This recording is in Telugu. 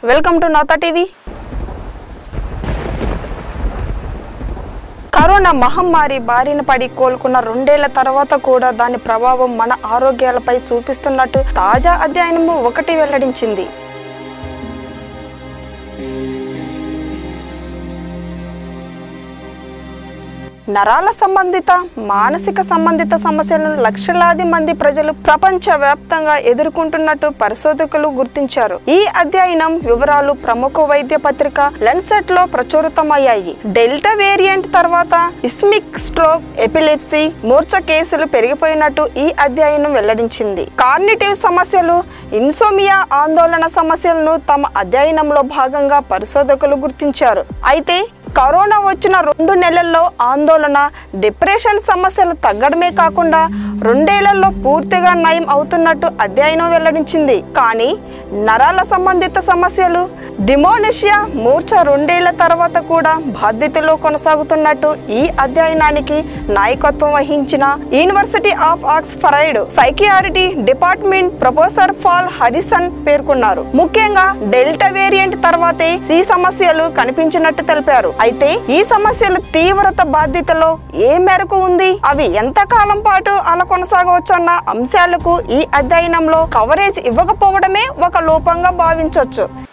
వెల్కమ్ టు నాతా టీవీ కరోనా మహమ్మారి బారిన పడి కోలుకున్న రెండేళ్ల తర్వాత కూడా దాని ప్రభావం మన ఆరోగ్యాలపై చూపిస్తున్నట్టు తాజా అధ్యయనము ఒకటి వెల్లడించింది నరాల సంబంధిత మానసిక సంబంధిత సమస్యలను లక్షలాది మంది ప్రజలు ప్రపంచ వ్యాప్తంగా ఎదుర్కొంటున్నట్టు పరిశోధకులు గుర్తించారు ఈ అధ్యయనం వివరాలు ప్రముఖ వైద్య పత్రిక లెన్సెట్ లో ప్రచురితమయ్యాయి డెల్టా వేరియంట్ తర్వాత ఇస్మిక్ స్ట్రోక్ ఎపిలెప్సీ మూర్ఛ కేసులు పెరిగిపోయినట్టు ఈ అధ్యయనం వెల్లడించింది కార్నిటివ్ సమస్యలు ఇన్సోమియా ఆందోళన సమస్యలను తమ అధ్యయనంలో భాగంగా పరిశోధకులు గుర్తించారు అయితే కరోనా వచ్చిన రెండు నెలల్లో ఆందోళన డిప్రెషన్ సమస్యలు తగ్గడమే కాకుండా రెండేళ్లలో పూర్తిగా నయం అవుతున్నట్టు అధ్యయనం వెల్లడించింది కానీ నరాల సంబంధిత సమస్యలు డిమోనిషియా మూర్ఛ రెండేళ్ల తర్వాత కూడా బాధ్యతలో కొనసాగుతున్నట్టు ఈ అధ్యయనానికి నాయకత్వం వహించిన university of Oxford psychiatry department professor Paul Harrison పేర్కొన్నారు ముఖ్యంగా డెల్టా వేరియంట్ తర్వాతే ఈ సమస్యలు కనిపించినట్టు తెలిపారు అయితే ఈ సమస్యల తీవ్రత బాధ్యతలో ఏ మేరకు ఉంది అవి ఎంత కాలం పాటు అలా కొనసాగవచ్చన్న అంశాలకు ఈ అధ్యయనంలో కవరేజ్ ఇవ్వకపోవడమే ఒక లోపంగా భావించవచ్చు